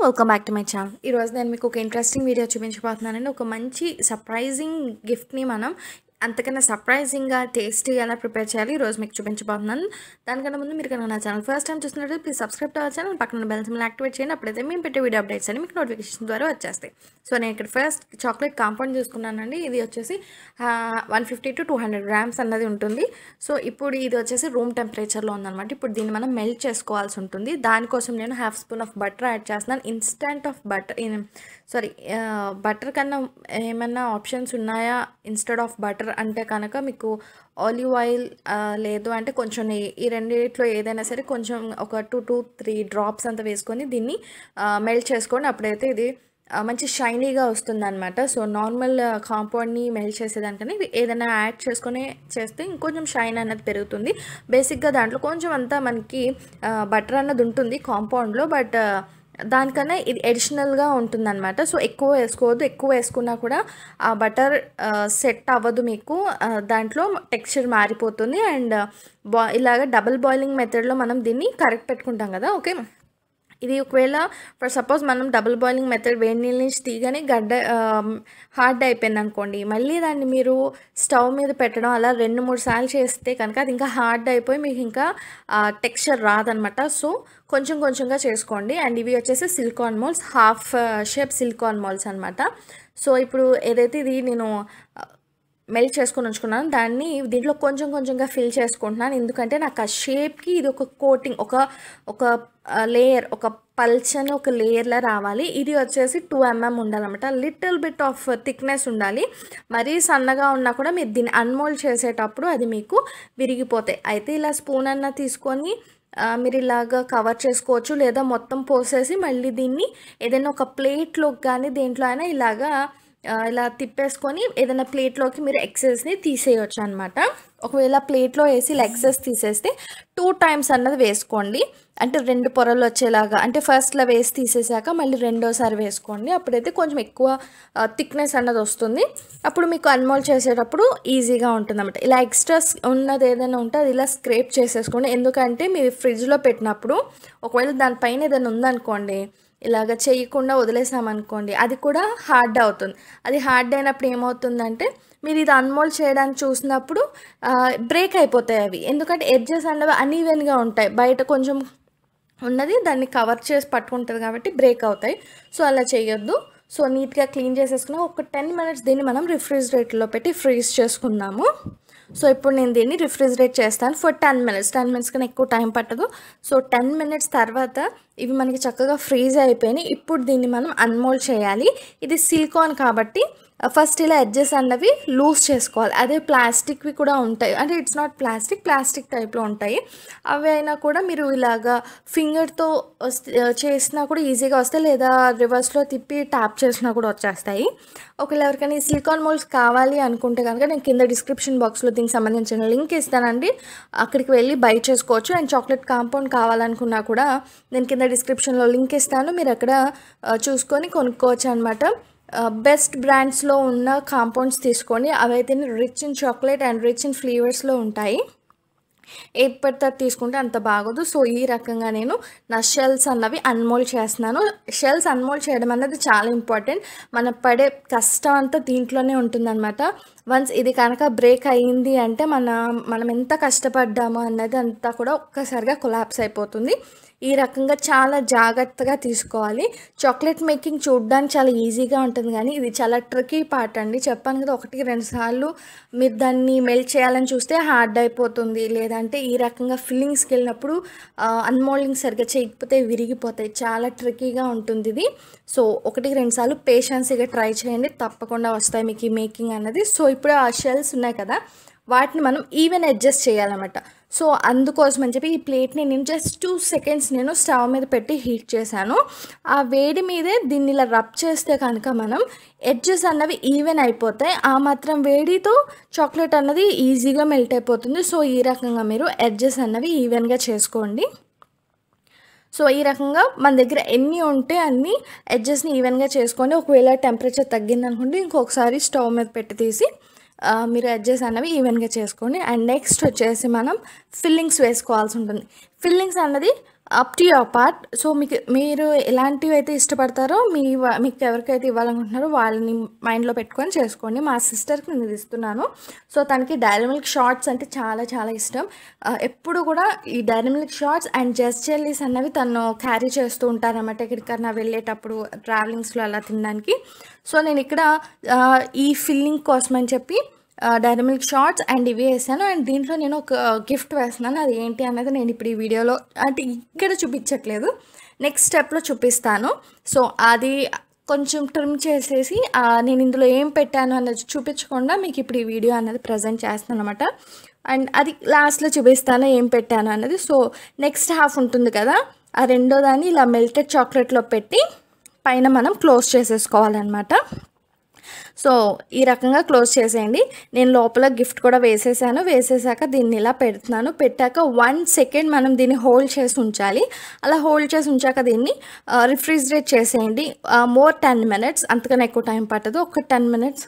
welcome back to my channel ఈరోజు నేను మీకు ఒక ఇంట్రెస్టింగ్ వీడియో చూపించబోతున్నానండి ఒక మంచి సర్ప్రైజింగ్ గిఫ్ట్ని మనం అంతకన్నా సర్ప్రైజింగ్గా టేస్టీగా ఎలా ప్రిపేర్ చేయాలి ఈరోజు మీకు చూపించబోతున్నాను దానికన్నా ముందు మీరు కనుక నా ఛానల్ ఫస్ట్ టైం చూస్తున్నట్టు please subscribe to our channel పక్కన బెల్ సింబల్ యాక్టివేట్ చేయండి అప్పుడైతే మేము పెట్టే వీడియో అప్డేట్స్ అని మీకు నోటిఫికేషన్ ద్వారా వచ్చేస్తాయి సో నేను ఇక్కడ ఫస్ట్ చాక్లెట్ కాంపౌండ్ చూసుకున్నానండి ఇది వచ్చేసి one fifty to two hundred grams అన్నది ఉంటుంది సో ఇప్పుడు ఇది వచ్చేసి రూమ్ టెంపరేచర్లో ఉందన్నమాట ఇప్పుడు దీన్ని మనం మెల్ట్ చేసుకోవాల్సి ఉంటుంది దానికోసం నేను half spoon of butter add చేస్తున్నాను instant of butter sorry butter కన్నా ఏమన్నా ఆప్షన్స్ ఉన్నాయా ఇన్స్టెడ్ ఆఫ్ బటర్ అంటే కనుక మీకు ఆలివ్ ఆయిల్ లేదు అంటే కొంచెం నెయ్యి ఈ రెండిట్లో ఏదైనా సరే కొంచెం ఒక టూ టూ త్రీ డ్రాప్స్ అంతా వేసుకొని దీన్ని మెల్ట్ చేసుకోండి అప్పుడైతే ఇది ఆ, మంచి షైనీగా వస్తుంది అనమాట సో నార్మల్ కాంపౌండ్ని మెల్ట్ చేసేదానికని ఇవి ఏదైనా యాడ్ చేసుకొని చేస్తే ఇంకొంచెం షైన్ అనేది పెరుగుతుంది బేసిక్గా దాంట్లో కొంచెం అంతా మనకి బటర్ అన్నది ఉంటుంది కాంపౌండ్లో బట్ దానికన్నా ఇది అడిషనల్గా ఉంటుందన్నమాట సో ఎక్కువ వేసుకోవద్దు ఎక్కువ వేసుకున్నా కూడా ఆ బటర్ సెట్ అవ్వదు మీకు ఆ, దాంట్లో టెక్స్చర్ మారిపోతుంది అండ్ బా ఇలాగ డబుల్ బాయిలింగ్ మెథడ్లో మనం దీన్ని కరెక్ట్ పెట్టుకుంటాం కదా ఓకే ఇది ఒకవేళ ఫర్ సపోజ్ మనం డబుల్ బాయిలింగ్ మెథడ్ వేడి నీళ్ళ నుంచి తీయగానే గడ్డ హార్డ్ అయిపోయింది అనుకోండి మళ్ళీ దాన్ని మీరు స్టవ్ మీద పెట్టడం అలా రెండు మూడు సార్లు చేస్తే కనుక అది ఇంకా హార్డ్ అయిపోయి మీకు ఇంకా టెక్స్చర్ రాదనమాట సో కొంచెం కొంచెంగా చేసుకోండి అండ్ ఇవి వచ్చేసి silicone moulds half shape silicone moulds అనమాట సో ఇప్పుడు ఏదైతే ఇది నేను మెల్ట్ చేసుకొని ఉంచుకున్నాను దాన్ని దీంట్లో కొంచెం కొంచెంగా ఫిల్ చేసుకుంటున్నాను ఎందుకంటే నాకు ఆ షేప్కి ఇది ఒక కోటింగ్ ఒక ఒక లేయర్ ఒక పల్చని ఒక లేయర్లా రావాలి ఇది వచ్చేసి టూ ఎంఎం ఉండాలన్నమాట లిటిల్ బిట్ ఆఫ్ థిక్నెస్ ఉండాలి మరీ సన్నగా ఉన్నా కూడా మీరు దీన్ని అన్మోల్డ్ చేసేటప్పుడు అది మీకు విరిగిపోతాయి అయితే ఇలా స్పూన్ అన్న తీసుకొని ఆ, మీరు ఇలాగా కవర్ చేసుకోవచ్చు లేదా మొత్తం పోసేసి మళ్ళీ దీన్ని ఏదైనా ఒక ప్లేట్లోకి కానీ దేంట్లో అయినా ఇలాగా ఆ, ఇలా తిప్పేసుకొని ఏదైనా ప్లేట్లోకి మీరు ఎక్సెస్ని తీసేయచ్చు అనమాట ఒకవేళ ప్లేట్లో వేసి ఇలా ఎక్సెస్ తీసేస్తే టూ టైమ్స్ అన్నది వేసుకోండి అంటే రెండు పొరలు వచ్చేలాగా అంటే ఫస్ట్లో వేసి తీసేసాక మళ్ళీ రెండోసారి వేసుకోండి అప్పుడైతే కొంచెం ఎక్కువ థిక్నెస్ అన్నది వస్తుంది అప్పుడు మీకు అన్మోల్ చేసేటప్పుడు ఈజీగా ఉంటుంది అన్నమాట ఇలా ఎక్స్ట్రా ఉన్నది ఏదైనా ఉంటే అది ఇలా స్క్రేప్ చేసేసుకోండి ఎందుకంటే మీరు ఫ్రిడ్జ్లో పెట్టినప్పుడు ఒకవేళ దానిపైన ఏదైనా ఉందనుకోండి ఇలాగ చేయకుండా వదిలేసామనుకోండి అది కూడా హార్డ్ అవుతుంది అది హార్డ్ అయినప్పుడు ఏమవుతుందంటే మీరు ఇది అన్మోల్డ్ చేయడానికి చూసినప్పుడు బ్రేక్ అయిపోతాయి అవి ఎందుకంటే ఎడ్జెస్ అనేవి అన్ఈవెన్గా ఉంటాయి బయట కొంచెం ఉన్నది దాన్ని కవర్ చేసి పట్టుకుంటుంది కాబట్టి బ్రేక్ అవుతాయి సో అలా చేయొద్దు సో నీట్గా క్లీన్ చేసేసుకున్నాం ఒక టెన్ మినిట్స్ దీన్ని మనం రిఫ్రిజిరేటర్లో పెట్టి ఫ్రీజ్ చేసుకుందాము సో ఇప్పుడు నేను దీన్ని రిఫ్రిజిరేట్ చేస్తాను for ten minutes ten minutes కన్నా ఎక్కువ టైం పట్టదు సో టెన్ మినిట్స్ తర్వాత ఇవి మనకి చక్కగా ఫ్రీజ్ అయిపోయినాయి ఇప్పుడు దీన్ని మనం అన్మోల్డ్ చేయాలి ఇది సిలికాన్ కాబట్టి ఫస్ట్ ఇలా ఎడ్జెస్ అన్నవి లూజ్ చేసుకోవాలి అదే ప్లాస్టిక్వి కూడా ఉంటాయి అంటే ఇట్స్ నాట్ ప్లాస్టిక్ ప్లాస్టిక్ టైప్లో ఉంటాయి అవి అయినా కూడా మీరు ఇలాగా ఫింగర్తో చేసినా కూడా ఈజీగా వస్తాయి లేదా రివర్స్లో తిప్పి ట్యాప్ చేసినా కూడా వచ్చేస్తాయి ఒకవేళ ఎవరికైనా ఈ సిలికాన్ మోల్స్ కావాలి అనుకుంటే కనుక నేను కింద డిస్క్రిప్షన్ బాక్స్లో దీనికి సంబంధించిన లింక్ ఇస్తానండి అక్కడికి వెళ్ళి బై చేసుకోవచ్చు అండ్ చాక్లెట్ కాంపౌండ్ కావాలనుకున్నా కూడా నేను కింద డిస్క్రిప్షన్లో లింక్ ఇస్తాను మీరు అక్కడ ఆ, చూసుకొని కొనుక్కోవచ్చు అనమాట బెస్ట్ బ్రాండ్స్లో ఉన్న కాంపౌండ్స్ తీసుకోండి అవైతే rich in chocolate and rich in ఫ్లేవర్స్లో ఉంటాయి ఏది పడితే అది తీసుకుంటే అంత బాగోదు సో ఈ రకంగా నేను నా షెల్స్ అన్నవి అన్మోల్డ్ చేస్తున్నాను షెల్స్ అన్మోల్డ్ చేయడం అన్నది చాలా ఇంపార్టెంట్ మన పడే కష్టం అంతా దీంట్లోనే ఉంటుందన్నమాట వన్స్ ఇది కనుక బ్రేక్ అయ్యింది అంటే మన మనం ఎంత కష్టపడ్డామో అన్నది అంతా కూడా ఒక్కసారిగా కొలాప్స్ అయిపోతుంది ఈ రకంగా చాలా జాగ్రత్తగా తీసుకోవాలి చాక్లెట్ మేకింగ్ చూడడానికి చాలా ఈజీగా ఉంటుంది కానీ ఇది చాలా ట్రికీ పార్ట్ అండి చెప్పాను కదా ఒకటికి రెండు సార్లు మీరు దాన్ని మెల్ట్ చేయాలని చూస్తే హార్డ్ అయిపోతుంది లేదంటే ఈ రకంగా ఫిల్లింగ్స్కి వెళ్ళినప్పుడు అన్మోల్డింగ్ సరిగ్గా చేయకపోతే విరిగిపోతాయి చాలా ట్రికీగా ఉంటుంది ఇది సో ఒకటికి రెండు సార్లు పేషెన్సీగా ట్రై చేయండి తప్పకుండా వస్తాయి మీకు ఈ మేకింగ్ అన్నది సో ఇప్పుడు ఆ షెల్స్ ఉన్నాయి కదా వాటిని మనం ఈవెన్ అడ్జస్ట్ చేయాలన్నమాట సో అందుకోసం అని చెప్పి ఈ ప్లేట్ని నేను జస్ట్ టూ సెకండ్స్ నేను స్టవ్ మీద పెట్టి హీట్ చేశాను ఆ వేడి మీదే దీన్ని ఇలా రబ్ చేస్తే కనుక మనం ఎడ్జెస్ అన్నవి ఈవెన్ అయిపోతాయి ఆ మాత్రం వేడితో చాక్లెట్ అన్నది ఈజీగా మెల్ట్ అయిపోతుంది సో ఈ రకంగా మీరు ఎడ్జెస్ అన్నవి ఈవెన్గా చేసుకోండి సో ఈ రకంగా మన దగ్గర ఎన్ని ఉంటే అన్ని ఎడ్జెస్ని ఈవెన్గా చేసుకోండి ఒకవేళ టెంపరేచర్ తగ్గింది అనుకుంటే ఇంకొకసారి స్టవ్ మీద పెట్టి తీసి ఆ, మీరు ఎడ్జెస్ అనేవి ఈవెన్గా చేసుకోండి అండ్ నెక్స్ట్ వచ్చేసి మనం ఫిల్లింగ్స్ వేసుకోవాల్సి ఉంటుంది ఫిల్లింగ్స్ అన్నది up to your part so మీకు మీరు ఎలాంటివి అయితే ఇష్టపడతారో మీ వా- మీకు ఎవరికైతే ఇవ్వాలనుకుంటున్నారో వాళ్ళని మైండ్లో పెట్టుకొని చేసుకోండి మా సిస్టర్కి నేను ఇది ఇస్తున్నాను సో తనకి డైరీ మిల్క్ షార్ట్స్ అంటే చాలా చాలా ఇష్టం ఆ, ఎప్పుడు కూడా ఈ Dairy Milk Shots and just jellies అన్నవి తను క్యారీ చేస్తూ ఉంటారన్నమాట ఎక్కడికన్నా వెళ్ళేటప్పుడు ట్రావెలింగ్స్లో అలా తినడానికి సో నేను ఇక్కడ ఆ, ఈ ఫిల్లింగ్ కోసం అని చెప్పి డైరీ మిల్క్ షార్ట్స్ అండ్ ఇవి వేసాను అండ్ దీంట్లో నేను ఒక గిఫ్ట్ వేస్తున్నాను అది ఏంటి అనేది నేను ఇప్పుడు ఈ వీడియోలో అంటే ఇక్కడ చూపించట్లేదు నెక్స్ట్ స్టెప్లో చూపిస్తాను సో అది కొంచెం ట్రిమ్ చేసేసి ఆ, నేను ఇందులో ఏం పెట్టాను అన్నది చూపించకుండా మీకు ఇప్పుడు ఈ వీడియో అనేది ప్రజెంట్ చేస్తాను అనమాట అండ్ అది లాస్ట్లో చూపిస్తాను ఏం పెట్టాను అన్నది సో నెక్స్ట్ హాఫ్ ఉంటుంది కదా ఆ రెండో దాన్ని ఇలా మెల్టెడ్ చాక్లెట్లో పెట్టి పైన మనం క్లోజ్ చేసేసుకోవాలన్నమాట సో ఈ రకంగా క్లోజ్ చేసేయండి నేను లోపల గిఫ్ట్ కూడా వేసేసాను వేసేసాక దీన్ని ఇలా పెడుతున్నాను పెట్టాక వన్ సెకండ్ మనం దీన్ని హోల్డ్ చేసి ఉంచాలి అలా హోల్డ్ చేసి ఉంచాక దీన్ని రిఫ్రిజిరేట్ చేసేయండి మోర్ టెన్ మినిట్స్ అంతకన్నా ఎక్కువ టైం పట్టదు ఒక టెన్ మినిట్స్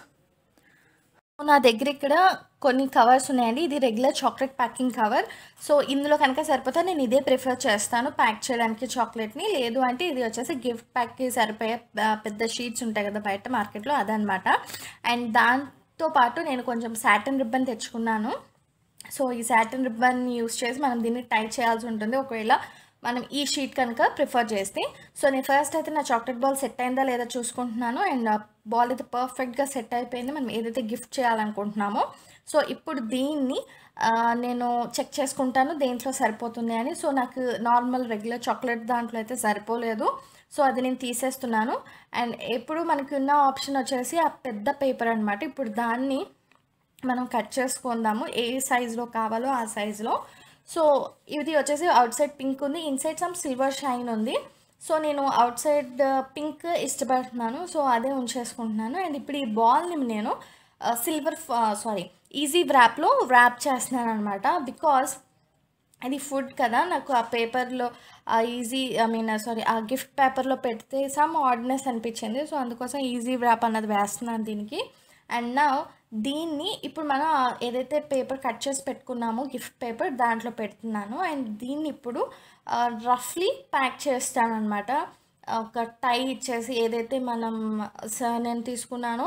నా దగ్గర ఇక్కడ కొన్ని కవర్స్ ఉన్నాయండి ఇది regular chocolate packing cover so ఇందులో కనుక సరిపోతే నేను ఇదే ప్రిఫర్ చేస్తాను ప్యాక్ చేయడానికి చాక్లెట్ని లేదు అంటే ఇది వచ్చేసి గిఫ్ట్ ప్యాక్కి సరిపోయే ఆ, పెద్ద షీట్స్ ఉంటాయి కదా బయట మార్కెట్లో అదనమాట అండ్ దాంతో పాటు నేను కొంచెం సాటన్ రిబ్బన్ తెచ్చుకున్నాను సో ఈ సాటన్ రిబ్బన్ యూస్ చేసి మనం దీన్ని టై చేయాల్సి ఉంటుంది ఒకవేళ మనం ఈ షీట్ కనుక ప్రిఫర్ చేస్తే సో నేను ఫస్ట్ అయితే నా చాక్లెట్ బాల్ సెట్ అయిందా లేదా చూసుకుంటున్నాను అండ్ బాల్ అయితే పర్ఫెక్ట్గా సెట్ అయిపోయింది మనం ఏదైతే గిఫ్ట్ చేయాలనుకుంటున్నామో సో ఇప్పుడు దీన్ని ఆ, నేను చెక్ చేసుకుంటాను దేంట్లో సరిపోతుంది అని సో నాకు నార్మల్ రెగ్యులర్ చాక్లెట్ దాంట్లో అయితే సరిపోలేదు సో అది నేను తీసేస్తున్నాను అండ్ ఎప్పుడు మనకి ఉన్న ఆప్షన్ వచ్చేసి ఆ పెద్ద పేపర్ అనమాట ఇప్పుడు దాన్ని మనం కట్ చేసుకుందాము ఏ సైజులో కావాలో ఆ సైజులో సో ఇది వచ్చేసి అవుట్ సైడ్ పింక్ ఉంది ఇన్సైడ్ సమ్ సిల్వర్ షైన్ ఉంది సో నేను అవుట్ సైడ్ పింక్ ఇష్టపడుతున్నాను సో అదే ఉంచేసుకుంటున్నాను అండ్ ఇప్పుడు ఈ బాల్ని నేను సిల్వర్ సారీ ఈజీ వ్రాప్లో వ్రాప్ చేస్తున్నాను అనమాట బికాస్ అది ఫుడ్ కదా నాకు ఆ పేపర్లో ఆ ఈజీ ఐ మీన్ సారీ ఆ గిఫ్ట్ పేపర్లో పెడితే సమ్ ఆర్డినెస్ అనిపించింది సో అందుకోసం ఈజీ వ్రాప్ అన్నది వేస్తున్నాను దీనికి అండ్ నా దీన్ని ఇప్పుడు మనం ఆ ఏదైతే పేపర్ కట్ చేసి పెట్టుకున్నామో గిఫ్ట్ పేపర్ దాంట్లో పెడుతున్నాను అండ్ దీన్ని ఇప్పుడు రఫ్లీ ప్యాక్ చేస్తాను అనమాట ఒక టై ఇచ్చేసి ఏదైతే మనం స- నేను తీసుకున్నానో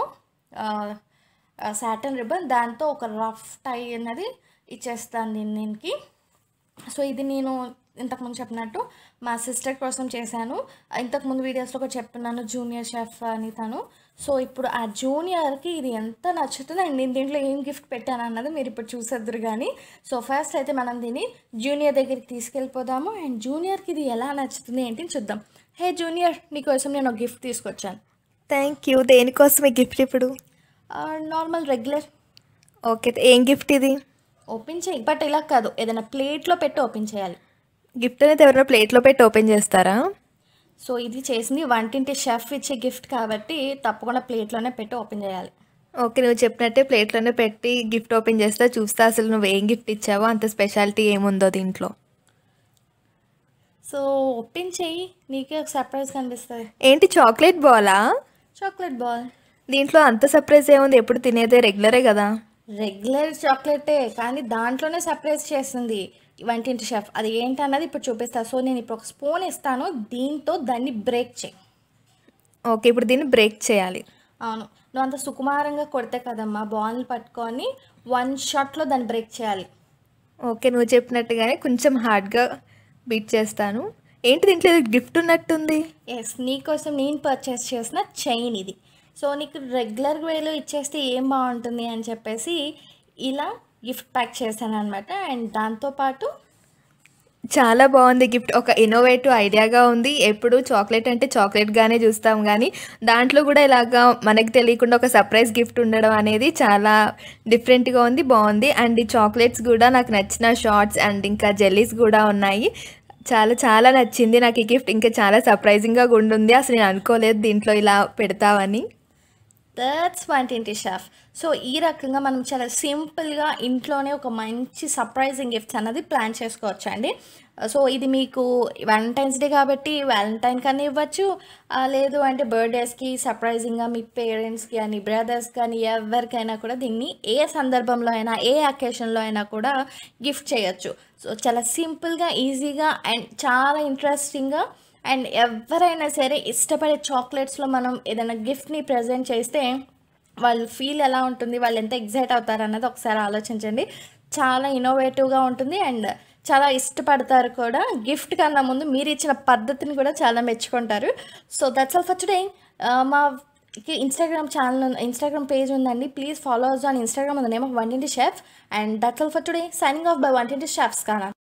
సాటన్ రిబ్బన్ దాంతో ఒక రఫ్ టై అన్నది ఇచ్చేస్తాను దీన్ని దీనికి సో ఇది నేను ఇంతకుముందు చెప్పినట్టు మా సిస్టర్ కోసం చేశాను ఇంతకుముందు వీడియోస్లో కూడా చెప్తున్నాను జూనియర్ షెఫ్ అని తను సో ఇప్పుడు ఆ జూనియర్కి ఇది ఎంత నచ్చుతుందో అండ్ నేను దీంట్లో ఏం గిఫ్ట్ పెట్టాను అన్నది మీరు ఇప్పుడు చూసేద్దరు కానీ సో ఫస్ట్ అయితే మనం దీన్ని జూనియర్ దగ్గరికి తీసుకెళ్ళిపోదాము అండ్ జూనియర్కి ఇది ఎలా నచ్చుతుంది ఏంటి అని చూద్దాం హే జూనియర్ నీకోసం నేను ఒక గిఫ్ట్ తీసుకొచ్చాను థ్యాంక్ యూ దేనికోసం ఈ గిఫ్ట్ ఇప్పుడు నార్మల్ రెగ్యులర్ ఓకే ఏం గిఫ్ట్ ఇది ఓపెన్ చేయి బట్ ఇలా కాదు ఏదైనా ప్లేట్లో పెట్టి ఓపెన్ చేయాలి గిఫ్ట్ అనేది ఎవరైనా ప్లేట్లో పెట్టి ఓపెన్ చేస్తారా సో ఇది చేసింది వంటింటి షెఫ్ ఇచ్చే గిఫ్ట్ కాబట్టి తప్పకుండా ప్లేట్లోనే పెట్టి ఓపెన్ చేయాలి ఓకే నువ్వు చెప్పినట్టే ప్లేట్లోనే పెట్టి గిఫ్ట్ ఓపెన్ చేస్తా చూస్తా అసలు నువ్వు ఏం గిఫ్ట్ ఇచ్చావో అంత స్పెషాలిటీ ఏముందో దీంట్లో సో ఓపెన్ చేయి నీకే ఒక సర్ప్రైజ్ కనిపిస్తుంది ఏంటి చాక్లెట్ బాలా చాక్లెట్ బాల్ దీంట్లో అంత సర్ప్రైజ్ ఏముంది ఎప్పుడు తినేదే రెగ్యులరే కదా రెగ్యులర్ చాక్లెటే కానీ దాంట్లోనే సర్ప్రైజ్ చేస్తుంది వంటింటి షెఫ్ అది ఏంటన్నది ఇప్పుడు చూపిస్తా సో నేను ఇప్పుడు ఒక స్పూన్ ఇస్తాను దీంతో దాన్ని బ్రేక్ చేయి ఓకే ఇప్పుడు దీన్ని బ్రేక్ చేయాలి అవును నువ్వు అంత సుకుమారంగా కొడితే కదమ్మా బాల్ని పట్టుకొని వన్ షాట్లో దాన్ని బ్రేక్ చేయాలి ఓకే నువ్వు చెప్పినట్టుగానే కొంచెం హార్డ్గా బీట్ చేస్తాను ఏంటి దీంట్లో ఏదో గిఫ్ట్ ఉన్నట్టుంది ఎస్ నీకోసం నేను పర్చేస్ చేసిన చైన్ ఇది సో నీకు రెగ్యులర్ వేలో ఇచ్చేస్తే ఏం బాగుంటుంది అని చెప్పేసి ఇలా గిఫ్ట్ ప్యాక్ చేశాను అనమాట అండ్ దాంతోపాటు చాలా బాగుంది గిఫ్ట్ ఒక ఇన్నోవేటివ్ ఐడియాగా ఉంది ఎప్పుడు చాక్లెట్ అంటే చాక్లెట్గానే చూస్తాం కానీ దాంట్లో కూడా ఇలాగా మనకి తెలియకుండా ఒక సర్ప్రైజ్ గిఫ్ట్ ఉండడం అనేది చాలా డిఫరెంట్గా ఉంది బాగుంది అండ్ ఈ చాక్లెట్స్ కూడా నాకు నచ్చిన షార్ట్స్ అండ్ ఇంకా జెల్లీస్ కూడా ఉన్నాయి చాలా చాలా నచ్చింది నాకు ఈ గిఫ్ట్ ఇంకా చాలా సర్ప్రైజింగ్గా ఉంటుంది అసలు నేను అనుకోలేదు దీంట్లో ఇలా పెడతావని దట్స్ వంటింటి షెఫ్ సో ఈ రకంగా మనం చాలా సింపుల్గా ఇంట్లోనే ఒక మంచి సర్ప్రైజింగ్ గిఫ్ట్స్ అన్నది ప్లాన్ చేసుకోవచ్చు అండి సో ఇది మీకు వ్యాలంటైన్స్ డే కాబట్టి వ్యాలంటైన్ కానీ ఇవ్వచ్చు ఆ, లేదు అంటే బర్త్డేస్కి సర్ప్రైజింగ్గా మీ పేరెంట్స్కి కానీ బ్రదర్స్ కానీ ఎవరికైనా కూడా దీన్ని ఏ సందర్భంలో అయినా ఏ అకేషన్లో అయినా కూడా గిఫ్ట్ చేయొచ్చు సో చాలా సింపుల్గా ఈజీగా అండ్ చాలా ఇంట్రెస్టింగ్గా అండ్ ఎవరైనా సరే ఇష్టపడే చాక్లెట్స్లో మనం ఏదైనా గిఫ్ట్ని ప్రజెంట్ చేస్తే వాళ్ళ ఫీల్ ఎలా ఉంటుంది వాళ్ళు ఎంత ఎగ్జైట్ అవుతారు అన్నది ఒకసారి ఆలోచించండి చాలా ఇన్నోవేటివ్గా ఉంటుంది అండ్ చాలా ఇష్టపడతారు కూడా గిఫ్ట్ కన్నా ముందు మీరు ఇచ్చిన పద్ధతిని కూడా చాలా మెచ్చుకుంటారు so that's all for today మా ఇన్స్టాగ్రామ్ ఛానల్ ఇన్స్టాగ్రామ్ పేజ్ ఉందండి please follow us on Instagram the name of Vantinti chef and that's all for today signing off by Vantinti chefs కానా